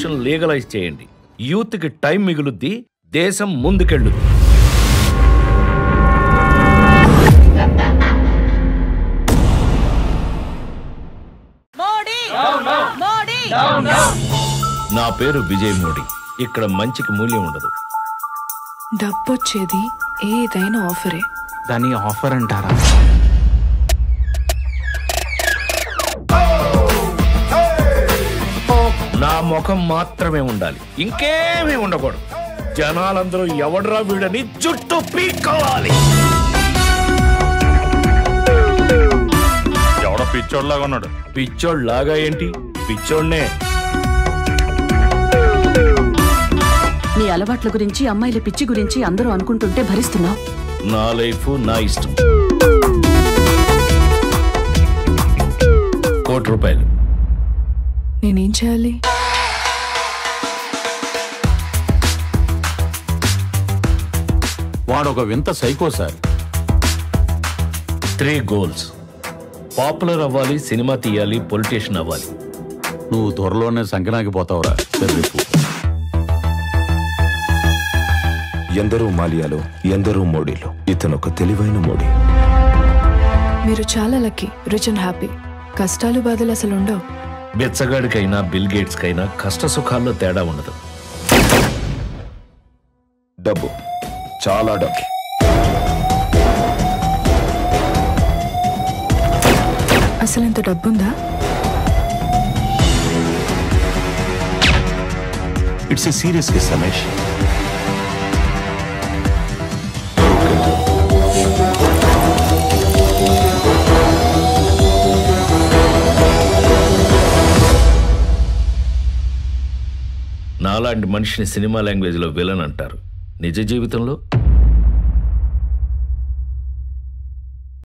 abortion legalise చేయండి యూత్కి time మిగులుద్ది దేశం ముందుకెళ్ళుద్ది మోడీ మోడీ నా పేరు విజయ్ మోడీ ఇక్కడ మంచికి మూల్యం ఉండదు డబ్బొచ్చేది ఏదైనా ఆఫరే దాన్ని ఆఫర్ అంటారా నా ముఖం మాత్రమే ఉండాలి ఇంకేమీ ఉండకూడదు జనాలందరూ ఎవడ్రా వీడని జుట్టు పీక్కోవాలి ఎవడో పిచ్చోడ్లాగా ఉన్నాడు పిచ్చోడ్ లాగా ఏంటి పిచ్చోడ్నే నీ అలవాట్ల గురించి అమ్మాయిల పిచ్చి గురించి అందరూ అనుకుంటుంటే భరిస్తున్నావు నా లైఫ్ నా ఇష్టం కోటి రూపాయలు నేనేం చేయాలి వాడొక వింత psycho sir three goals popular అవ్వాలి సినిమా తీయాలి పొలిటీషియన్ అవ్వాలి నువ్వు త్వరలోనే సంకనాకి పోతావురా చెర్రిపు ఎందరో మాలియాలో ఎందరో మోడీలో ఇతను ఒక తెలివైన మోడీ మీరు చాలా లక్కీ రిచ్ అండ్ హ్యాపీ కష్టాలు బాధలు అసలు ఉండవు బెచ్చగాడికైనా బిల్ గేట్స్ కైనా కష్ట సుఖాల్లో తేడా ఉండదు డబ్బు చాలా డబ్బు అసలు ఇంత డబ్బుందా it's a serious case Ramesh నాలాంటి మనిషిని సినిమా లాంగ్వేజ్లో విలన్ అంటారు నిజ జీవితంలో